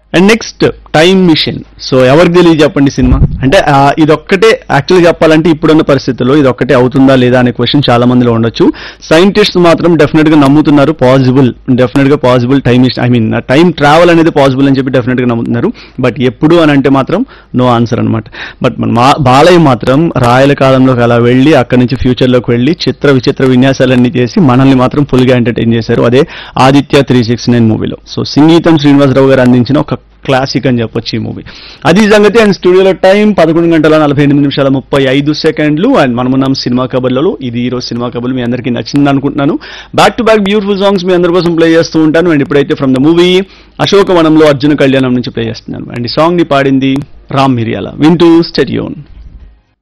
and next time machine so ఎవరికి తెలియదు చెప్పండి సినిమా అంటే ఆ, ఇదొక్కటే యాక్చువల్గా చెప్పాలంటే ఇప్పుడున్న పరిస్థితుల్లో ఇది ఒక్కటే అవుతుందా లేదా అనే క్వశ్చన్ చాలా మందిలో ఉండొచ్చు సైంటిస్ట్స్ మాత్రం డెఫినెట్ గా నమ్ముతున్నారు పాసిబుల్ డెఫినెట్ గా possible time I mean time travel అనేది పాసిబుల్ అని చెప్పి డెఫినెట్ గా నమ్ముతున్నారు బట్ ఎప్పుడు అని అంటే మాత్రం నో ఆన్సర్ అనమాట బట్ మన మా బాలయ్య మాత్రం రాయల కాలంలోకి అలా వెళ్ళి అక్కడి నుంచి ఫ్యూచర్ లోకి వెళ్ళి చిత్ర విచిత్ర విన్యాసాలన్నీ చేసి మనల్ని మాత్రం ఫుల్ గా ఎంటర్టైన్ చేశారు అదే ఆదిత్య త్రీ సిక్స్ నైన్ మూవీలో సో సంగీతం శ్రీనివాసరావు గారు అందించిన ఒక క్లాసిక్ అని చెప్పొచ్చు ఈ మూవీ అది ఈ సంగతి అండ్ స్టూడియోలో టైం పదకొండు గంటల నలభై ఎనిమిది నిమిషాల ముప్పై ఐదు సెకండ్లు అండ్ మనమున్నాం సినిమా కబుర్లలో ఇది ఈ రోజు సినిమా కబుర్లు మీ అందరికీ నచ్చింది అనుకుంటున్నాను back to back beautiful songs మీ అందరి కోసం ప్లే చేస్తూ ఉంటాను అండ్ ఇప్పుడైతే ఫ్రమ్ ద మూవీ అశోకవనంలో అర్జున కళ్యాణం నుంచి ప్లే చేస్తున్నాను అండ్ ఈ సాంగ్ ని పాడింది రామ్ మిరియాల వింటూ స్టెడియోన్